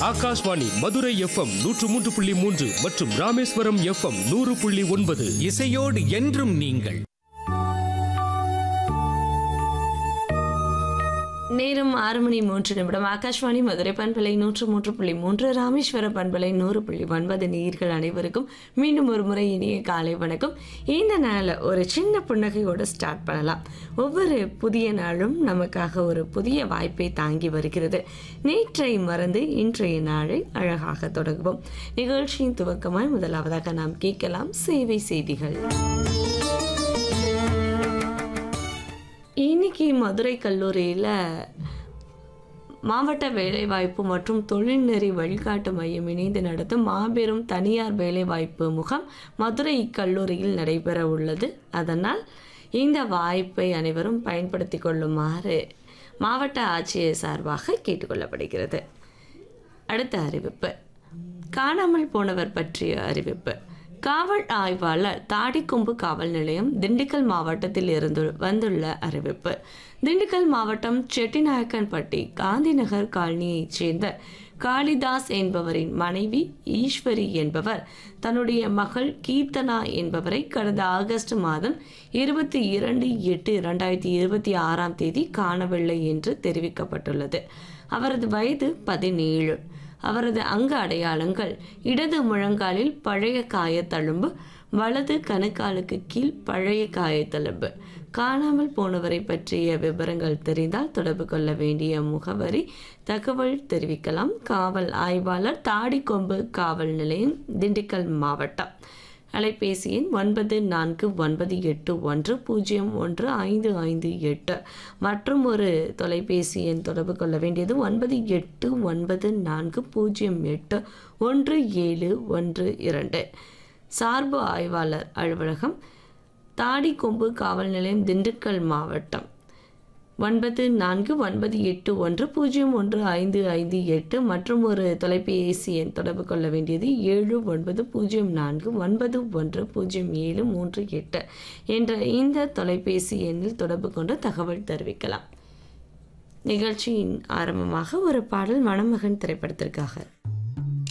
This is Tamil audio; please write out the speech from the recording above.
ஆகாஷ்வாணி மதுரை எஃப்எம் நூற்று மூன்று புள்ளி மூன்று மற்றும் ராமேஸ்வரம் எஃப்எம் நூறு புள்ளி ஒன்பது இசையோடு என்றும் நீங்கள் நேரம் ஆறு மணி மூன்று நிமிடம் ஆகாஷ்வாணி மதுரை பண்பலை நூற்று மூன்று புள்ளி மூன்று ராமேஸ்வர பண்பலை நூறு புள்ளி ஒன்பது நீர்கள் அனைவருக்கும் மீண்டும் ஒரு முறை இனிய காலை வணக்கம் இந்த நாளை ஒரு சின்ன புன்னகையோடு ஸ்டார்ட் பண்ணலாம் ஒவ்வொரு புதிய நாளும் நமக்காக ஒரு புதிய வாய்ப்பை தாங்கி வருகிறது நேற்றை மறந்து இன்றைய நாளை அழகாக தொடங்குவோம் நிகழ்ச்சியின் துவக்கமாய் முதலாவதாக நாம் கேட்கலாம் சேவை செய்திகள் இன்னைக்கு மதுரை கல்லூரியில் மாவட்ட வேலைவாய்ப்பு மற்றும் தொழில்நெறி வழிகாட்டு மையம் இணைந்து நடத்தும் மாபெரும் தனியார் வேலைவாய்ப்பு முகாம் மதுரை கல்லூரியில் நடைபெற உள்ளது அதனால் இந்த வாய்ப்பை அனைவரும் பயன்படுத்தி கொள்ளுமாறு மாவட்ட ஆட்சியர் சார்பாக கேட்டுக்கொள்ளப்படுகிறது அடுத்த அறிவிப்பு காணாமல் போனவர் பற்றிய அறிவிப்பு காவல் ஆய்வாளர் தாடிக்கொம்பு காவல் நிலையம் திண்டுக்கல் மாவட்டத்தில் இருந்து வந்துள்ள அறிவிப்பு திண்டுக்கல் மாவட்டம் செட்டிநாயக்கன்பட்டி காந்திநகர் காலனியைச் சேர்ந்த காளிதாஸ் என்பவரின் மனைவி ஈஸ்வரி என்பவர் தன்னுடைய மகள் கீர்த்தனா என்பவரை கடந்த ஆகஸ்ட் மாதம் இருபத்தி இரண்டு எட்டு இரண்டாயிரத்தி இருபத்தி ஆறாம் தேதி காணவில்லை என்று தெரிவிக்கப்பட்டுள்ளது அவரது வயது பதினேழு அவரது அங்க அடையாளங்கள் இடது முழங்காலில் பழைய காயத்தழும்பு வலது கணுக்காலுக்கு கீழ் பழைய காயத்தழும்பு காணாமல் போனவரை பற்றிய விவரங்கள் தெரிந்தால் தொடர்பு கொள்ள வேண்டிய முகவரி தகவல் தெரிவிக்கலாம் காவல் ஆய்வாளர் தாடிக்கொம்பு காவல் நிலையம் திண்டுக்கல் மாவட்டம் அலைபேசி எண் ஒன்பது நான்கு ஒன்பது எட்டு ஒன்று பூஜ்ஜியம் ஒன்று ஐந்து ஐந்து எட்டு மற்றும் ஒரு தொலைபேசி எண் தொடர்பு கொள்ள வேண்டியது ஒன்பது எட்டு ஒன்பது நான்கு பூஜ்ஜியம் எட்டு ஒன்று ஏழு ஒன்று இரண்டு சார்பு ஆய்வாளர் அலுவலகம் தாடிக்கொம்பு காவல் நிலையம் திண்டுக்கல் மாவட்டம் ஒன்பது நான்கு ஒன்பது எட்டு ஒன்று பூஜ்ஜியம் ஒன்று ஐந்து ஐந்து எட்டு மற்றும் ஒரு தொலைபேசி எண் தொடர்பு கொள்ள வேண்டியது ஏழு ஒன்பது பூஜ்ஜியம் நான்கு ஒன்பது ஒன்று பூஜ்ஜியம் ஏழு மூன்று எட்டு என்ற இந்த தொலைபேசி எண்ணில் தொடர்பு கொண்டு தகவல் தெரிவிக்கலாம் நிகழ்ச்சியின் ஆரம்பமாக ஒரு பாடல் மணமகன் திரைப்படத்திற்காக